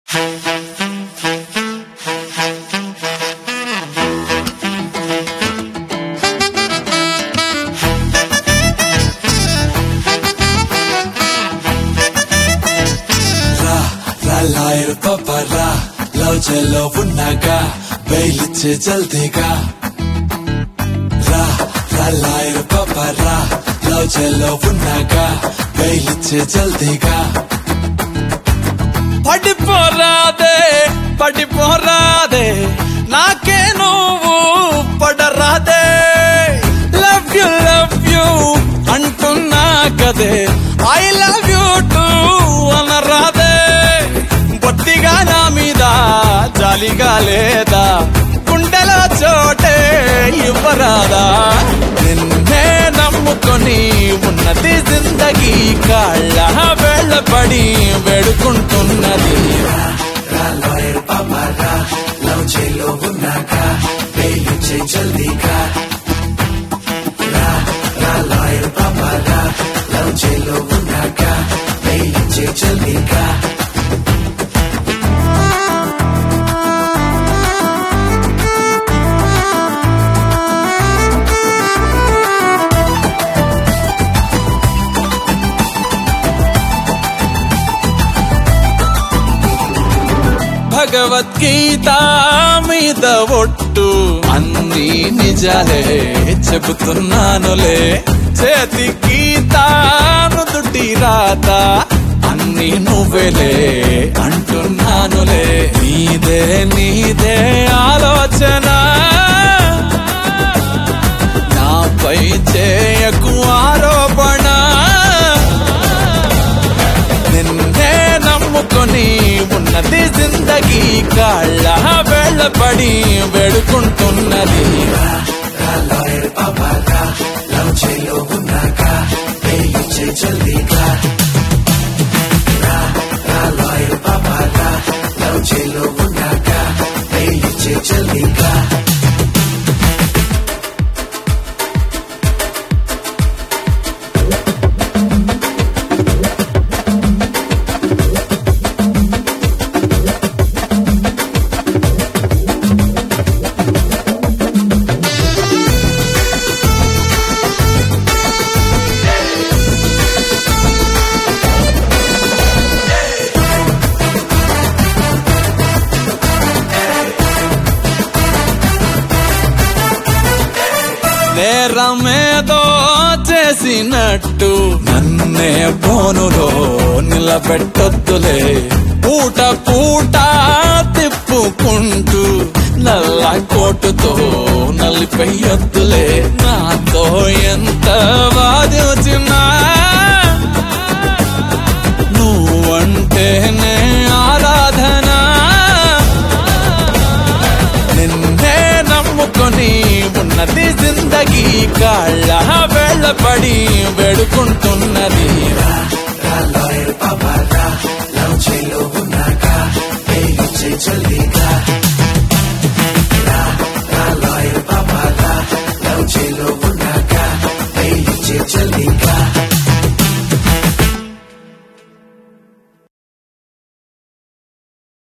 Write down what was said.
lawyer పపరా love చెల్లో ఉన్నాక బయలిచ్చే జల్దీగా రా రా లాయర్ పపరా లవ్ చెల్లో ఉన్నాక బయలిచ్చే జల్దీగా పడిపోరాదే పడిపోరాదే నాకే నువ్వు పడరాదే లవ్ యు లవ్ యు అంటున్నా కదే ఐ లవ్ యు టు అనరాదే బొత్తిగా నా మీద జాలిగా లేదా గుండెలో చోటే ఇవ్వరాదా నిన్నే నమ్ముకొని ఉన్నది జిందగీ కాళ్ళ వెళ్ళబడి వేడుకుంటున్నది రా లాయర్ పపరా లవ్ చెల్లో ఉన్నాక బయలిచ్చే జల్దీగా రా రా లాయర్ పపరా లవ్ చెల్లో ఉన్నాక బయలిచ్చే జల్దీగా భగవద్గీత మీద ఒట్టు అన్ని నిజాలే చెబుతున్నానులే చేతి గీత నుదుటి రాత అన్ని నువ్వేలే అంటున్నానులే నీదే నీదే ఆలోచన నాపై చేయకు ఆరోపణ నిన్నే నమ్ముకొని ఉన్నది జిందగీ కాళ్ళ వెళ్ళబడి వేడుకుంటున్నది రా లాయర్ పపరా లవ్ చెల్లో ఉన్నాక బయలిచ్చే జల్దీగా రా రా లాయర్ పపరా లవ్ చెల్లో ఉన్నాక బయలిచ్చే జల్దీగా నేరమేదో చేసినట్టు నన్నే బోనులో నిలబెట్టొద్దులే పూట పూట తిప్పుకుంటూ నల్ల కోటుతో నలిపెయ్యొద్దులే నాతో ఎంత వాదించినా నువ్వంటేనే ఆరాధన నిన్నే నమ్ముకొని ఉన్నది జిందగీ కాళ్ళ వెళ్ళబడి వేడుకుంటున్నది రా లాయర్ పపరా లవ్ చెల్లో ఉన్నాక బయలిచ్చే జల్దీగా